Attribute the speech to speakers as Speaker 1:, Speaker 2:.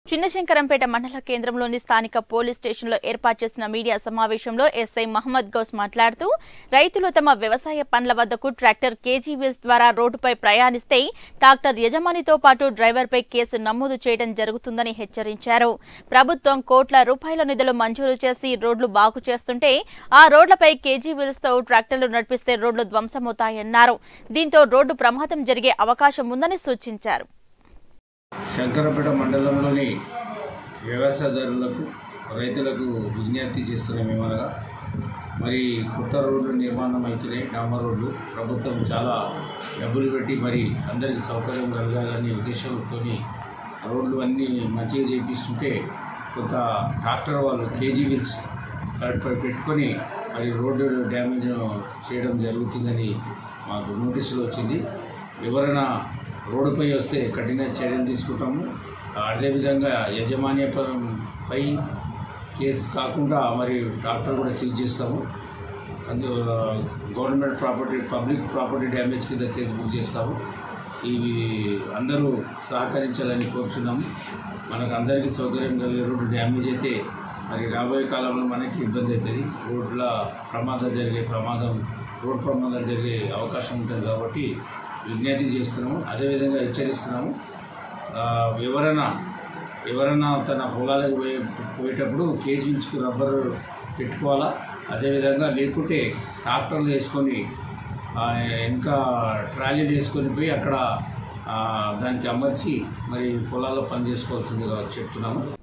Speaker 1: చిన్నశంకరంపేట మండల కేంద్రంలోని స్థానిక పోలీస్ స్టేషన్లో ఏర్పాటు చేసిన మీడియా సమావేశంలో ఎస్ఐ మహమ్మద్ గౌస్ మాట్లాడుతూ రైతులు తమ వ్యవసాయ పండ్ల వద్దకు ట్రాక్టర్ కేజీ వీల్స్ ద్వారా రోడ్డుపై ప్రయాణిస్తే ట్రాక్టర్ యజమానితో పాటు డ్రైవర్పై కేసు నమోదు చేయడం జరుగుతుందని హెచ్చరించారు ప్రభుత్వం కోట్ల రూపాయల నిధులు మంజూరు చేసి రోడ్లు బాగు చేస్తుంటే ఆ రోడ్లపై కేజీ వీల్స్తో ట్రాక్టర్లు నడిపిస్తే రోడ్లు ధ్వంసమవుతాయన్నారు దీంతో రోడ్డు ప్రమాదం జరిగే అవకాశం ఉందని సూచించారు
Speaker 2: శంకరపేట మండలంలోని వ్యవసాయదారులకు రైతులకు విజ్ఞప్తి చేస్తున్నాం ఏమనగా మరి కొత్త రోడ్లు నిర్మాణం అవుతున్నాయి డాంబర్ రోడ్లు ప్రభుత్వం చాలా డబ్బులు పెట్టి మరి అందరికీ సౌకర్యం కలగాలనే ఉద్దేశంతో రోడ్లు అన్నీ మంచిగా చేపిస్తుంటే కొంత ట్రాక్టర్ వాళ్ళు కేజీ వీల్స్ వాటిపై పెట్టుకొని మరి రోడ్డు డ్యామేజ్ చేయడం జరుగుతుందని మాకు నోటీసులు వచ్చింది ఎవరైనా రోడ్డుపై వస్తే కఠిన చర్యలు తీసుకుంటాము అదేవిధంగా యజమాన్యపై కేసు కాకుండా మరి డాక్టర్ కూడా సీజ్ చేస్తాము అందు government property public property damage కింద కేసు బుక్ చేస్తాము ఇవి అందరూ సహకరించాలని కోరుచున్నాము మనకు అందరికీ సౌకర్యం కలిగే రోడ్డు డ్యామేజ్ అయితే మరి రాబోయే కాలంలో మనకి ఇబ్బంది అవుతుంది రోడ్ల ప్రమాదం జరిగే ప్రమాదం రోడ్ ప్రమాదాలు జరిగే అవకాశం ఉంటుంది కాబట్టి విజ్ఞప్తి చేస్తున్నాము అదేవిధంగా హెచ్చరిస్తున్నాము ఆ, ఎవరైనా ఎవరైనా తన పొలాలకు పోయే పోయేటప్పుడు కేజీ వీల్స్కు రబ్బర్ పెట్టుకోవాలా అదేవిధంగా లేకుంటే ట్రాక్టర్లు వేసుకొని ఆ, ఇంకా ట్రాలీలు వేసుకొని పోయి అక్కడ ఆ, దానికి అమర్చి మరి పొలాల్లో పని చేసుకోవాల్సిందిగా చెప్తున్నాము